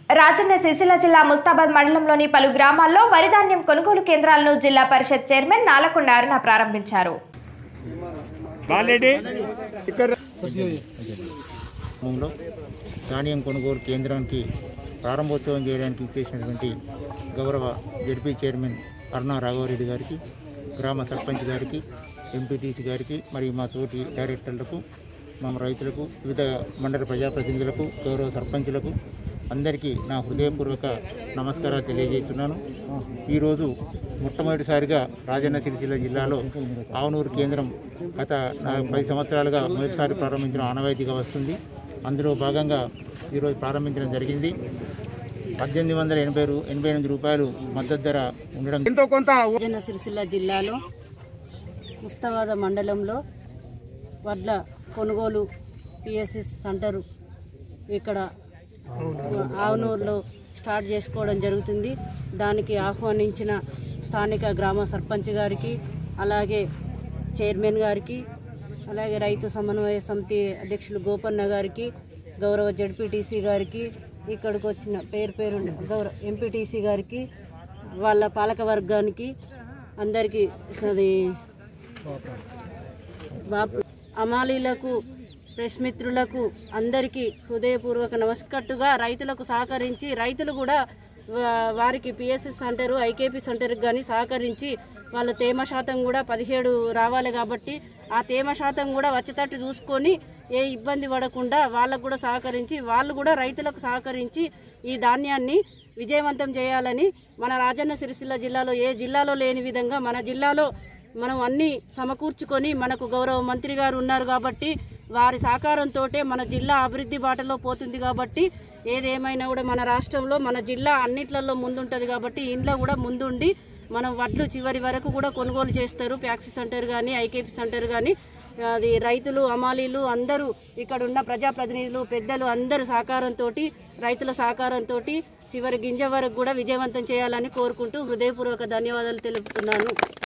రాజన్న సిరిసిల్ల జిల్లా ముస్తాబాద్ మండలంలోని పలు గ్రామాల్లో వరి ధాన్యం కొనుగోలు కేంద్రాలను జిల్లా పరిషత్ చైర్మన్ నాలకొండ అరుణ ప్రారంభించారు బాలరెడ్డి ఇక్కడ గ్రామంలో ధాన్యం కొనుగోలు కేంద్రానికి ప్రారంభోత్సవం చేయడానికి ఇచ్చేసినటువంటి గౌరవ జడ్పీ చైర్మన్ అరుణా రాఘవరెడ్డి గారికి గ్రామ సర్పంచ్ గారికి ఎంపీటీసీ గారికి మరియు మా తోటి డైరెక్టర్లకు మా రైతులకు వివిధ మండల ప్రజాప్రతినిధులకు గౌరవ సర్పంచులకు అందరికీ నా హృదయపూర్వక నమస్కారాలు తెలియజేస్తున్నాను ఈరోజు మొట్టమొదటిసారిగా రాజన్న సిరిసిల్ల జిల్లాలో ఆవునూరు కేంద్రం గత నా- పది సంవత్సరాలుగా మొదటిసారి ప్రారంభించిన ఆనవాయితీగా వస్తుంది అందులో భాగంగా ఈరోజు ప్రారంభించడం జరిగింది పద్దెనిమిది వందల ఎనభై రూ ఎనభై ఎనిమిది రూపాయలు మద్దతు ధర ఉండడం ఎంతో కొంత రాజన్న సిరిసిల్ల జిల్లాలో ముస్తవాద మండలంలో వడ్ల కొనుగోలు పిఎస్ఎస్ సెంటర్ ఇక్కడ ఆవునూరులో స్టార్ట్ చేసుకోవడం జరుగుతుంది దానికి ఆహ్వానించిన స్థానిక గ్రామ సర్పంచ్ గారికి అలాగే చైర్మన్ గారికి అలాగే రైతు సమన్వయ సమితి అధ్యక్షులు గోపన్న గారికి గౌరవ జడ్పీటీసీ గారికి ఇక్కడికి వచ్చిన పేరు పేరు గౌరవ ఎంపీటీసీ గారికి వాళ్ళ పాలక వర్గానికి అందరికీ అది బాపు అమాలీలకు ప్రెస్ మిత్రులకు అందరికీ హృదయపూర్వక నమస్కట్టుగా రైతులకు సహకరించి రైతులు కూడా వా- వారికి పిఎస్ఎస్ సెంటర్ ఐకేపీ సెంటర్కి కానీ సహకరించి వాళ్ళ తేమ శాతం కూడా పదిహేడు రావాలి కాబట్టి ఆ తేమ శాతం కూడా వచ్చేటట్టు చూసుకొని ఏ ఇబ్బంది పడకుండా వాళ్ళకు కూడా సహకరించి వాళ్ళు కూడా రైతులకు సహకరించి ఈ ధాన్యాన్ని విజయవంతం చేయాలని మన రాజన్న సిరిసిల్ల జిల్లాలో ఏ జిల్లాలో లేని విధంగా మన జిల్లాలో మనం అన్ని సమకూర్చుకొని మనకు గౌరవ మంత్రి గారు ఉన్నారు కాబట్టి వారి సహకారంతో మన జిల్లా అభివృద్ధి బాటలో పోతుంది కాబట్టి ఏదేమైనా కూడా మన రాష్ట్రంలో మన జిల్లా అన్నిట్లలో ముందుంటుంది కాబట్టి ఇంట్లో కూడా ముందుండి మనం వడ్లు చివరి వరకు కూడా కొనుగోలు చేస్తారు ప్యాక్సీ సెంటర్ కానీ ఐకేపీ సెంటర్ కానీ అది రైతులు అమాలీలు అందరూ ఇక్కడ ఉన్న ప్రజాప్రతినిధులు పెద్దలు అందరు సహకారంతో రైతుల సహకారంతో చివరి గింజ వరకు కూడా విజయవంతం చేయాలని కోరుకుంటూ హృదయపూర్వక ధన్యవాదాలు తెలుపుతున్నాను